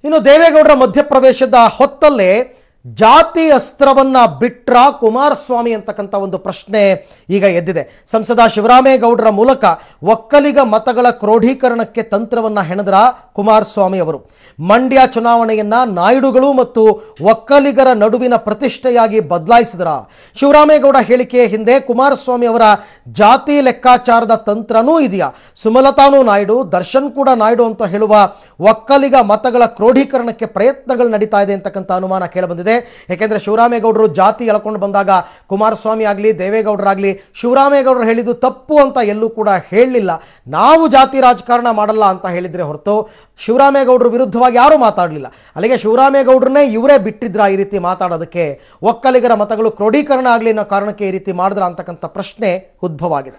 ಇನ್ನು ದೇವೇಗೌಡರ ಮಧ್ಯಪ್ರವೇಶದ ಹೊತ್ತಲ್ಲೇ ಜಾತಿ ಅಸ್ತ್ರವನ್ನ ಬಿಟ್ರ ಕುಮಾರಸ್ವಾಮಿ ಅಂತಕ್ಕಂಥ ಒಂದು ಪ್ರಶ್ನೆ ಈಗ ಎದ್ದಿದೆ ಸಂಸದ ಶಿವರಾಮೇಗೌಡರ ಮೂಲಕ ಒಕ್ಕಲಿಗ ಮತಗಳ ಕ್ರೋಢೀಕರಣಕ್ಕೆ ತಂತ್ರವನ್ನ ಹೆಣೆದ್ರ ಕುಮಾರಸ್ವಾಮಿ ಅವರು ಮಂಡ್ಯ ಚುನಾವಣೆಯನ್ನ ನಾಯ್ಡುಗಳು ಮತ್ತು ಒಕ್ಕಲಿಗರ ನಡುವಿನ ಪ್ರತಿಷ್ಠೆಯಾಗಿ ಬದಲಾಯಿಸಿದ್ರ ಶಿವರಾಮೇಗೌಡ ಹೇಳಿಕೆಯ ಹಿಂದೆ ಕುಮಾರಸ್ವಾಮಿ ಅವರ ಜಾತಿ ಲೆಕ್ಕಾಚಾರದ ತಂತ್ರನೂ ಇದೆಯಾ ಸುಮಲತಾನೂ ನಾಯ್ಡು ದರ್ಶನ್ ಕೂಡ ನಾಯ್ಡು ಅಂತ ಹೇಳುವ ಒಕ್ಕಲಿಗ ಮತಗಳ ಕ್ರೋಢೀಕರಣಕ್ಕೆ ಪ್ರಯತ್ನಗಳು ನಡೀತಾ ಇದೆ ಅಂತಕ್ಕಂಥ ಅನುಮಾನ ಕೇಳಬಂದಿದೆ ಯಾಕೆಂದ್ರೆ ಶಿವರಾಮೇಗೌಡರು ಜಾತಿ ಎಳ್ಕೊಂಡು ಬಂದಾಗ ಕುಮಾರಸ್ವಾಮಿ ಆಗಲಿ ದೇವೇಗೌಡರಾಗಲಿ ಶಿವರಾಮೇಗೌಡರು ಹೇಳಿದ್ದು ತಪ್ಪು ಅಂತ ಎಲ್ಲೂ ಕೂಡ ಹೇಳಲಿಲ್ಲ ನಾವು ಜಾತಿ ರಾಜಕಾರಣ ಮಾಡಲ್ಲ ಅಂತ ಹೇಳಿದ್ರೆ ಹೊರತು ಶಿವರಾಮೇಗೌಡರು ವಿರುದ್ಧವಾಗಿ ಯಾರೂ ಮಾತಾಡಲಿಲ್ಲ ಅಲ್ಲಿಗೆ ಶಿವರಾಮೇಗೌಡರನ್ನೇ ಇವರೇ ಬಿಟ್ಟಿದ್ರ ಈ ರೀತಿ ಮಾತಾಡೋದಕ್ಕೆ ಒಕ್ಕಲಿಗರ ಮತಗಳು ಕ್ರೋಢೀಕರಣ ಆಗಲಿ ಅನ್ನೋ ಕಾರಣಕ್ಕೆ ಈ ರೀತಿ ಮಾಡಿದ್ರ ಅಂತಕ್ಕಂಥ ಪ್ರಶ್ನೆ ಉದ್ಭವ ಆಗಿದೆ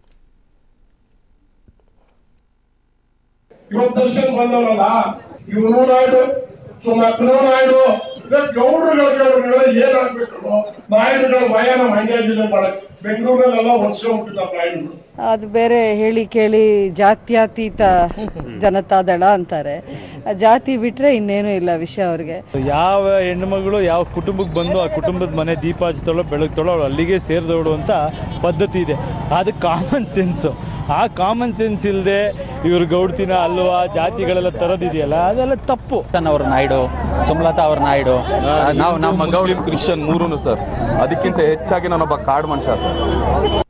ಇವತ್ತು ದರ್ಶನ್ ಬಂದವನಲ್ಲ ಇವನು ನಾಯ್ಡು ಸುಮ್ಮಕ್ಕನೂ ನಾಯ್ಡು ಇದೇ ಗೌಡ್ರುಗಳ ಏನಾಗ್ಬೇಕು ನಾಯ್ಡುಗಳ ಮಯಾನ ಮಂಡ್ಯ ಜಿಲ್ಲೆ ಮಾಡಕ್ ಬೆಂಗಳೂರಲ್ಲೆಲ್ಲ ಹೊಡ್ಸ್ಕೊಂಡ್ಬಿಟ್ಟಿದ್ದಾರೆ ನಾಯ್ಡುಗಳು ಅದು ಬೇರೆ ಹೇಳಿ ಕೇಳಿ ಜಾತ್ಯತೀತ ಜನತಾದಳ ಅಂತಾರೆ ಆ ಜಾತಿ ಬಿಟ್ರೆ ಇನ್ನೇನು ಇಲ್ಲ ವಿಷಯ ಅವ್ರಿಗೆ ಯಾವ ಹೆಣ್ಮಗಳು ಯಾವ ಕುಟುಂಬಕ್ಕೆ ಬಂದು ಆ ಕುಟುಂಬದ ಮನೆ ದೀಪ ಹಚ್ತಾಳೋ ಬೆಳಗ್ತಾಳೋ ಅವಳು ಅಲ್ಲಿಗೆ ಸೇರಿದವಳು ಅಂತ ಪದ್ಧತಿ ಇದೆ ಅದು ಕಾಮನ್ ಸೆನ್ಸು ಆ ಕಾಮನ್ ಸೆನ್ಸ್ ಇಲ್ಲದೆ ಇವ್ರು ಗೌಡ್ತಿನ ಅಲ್ವಾ ಜಾತಿಗಳೆಲ್ಲ ತರೋದಿದೆಯಲ್ಲ ಅದೆಲ್ಲ ತಪ್ಪು ಅವ್ರ ನಾಯ್ಡು ಸುಮಲತಾ ಅವ್ರ ನಾಯ್ಡು ನಾವು ನಮ್ಮ ಗೌಡ ಮುಸ್ಲಿಂ ಕ್ರಿಶ್ಚಿಯನ್ ಮೂರೂ ಸರ್ ಅದಕ್ಕಿಂತ ಹೆಚ್ಚಾಗಿ ನಾನೊಬ್ಬ ಕಾಡ್ ಮನುಷ್ಯ ಸರ್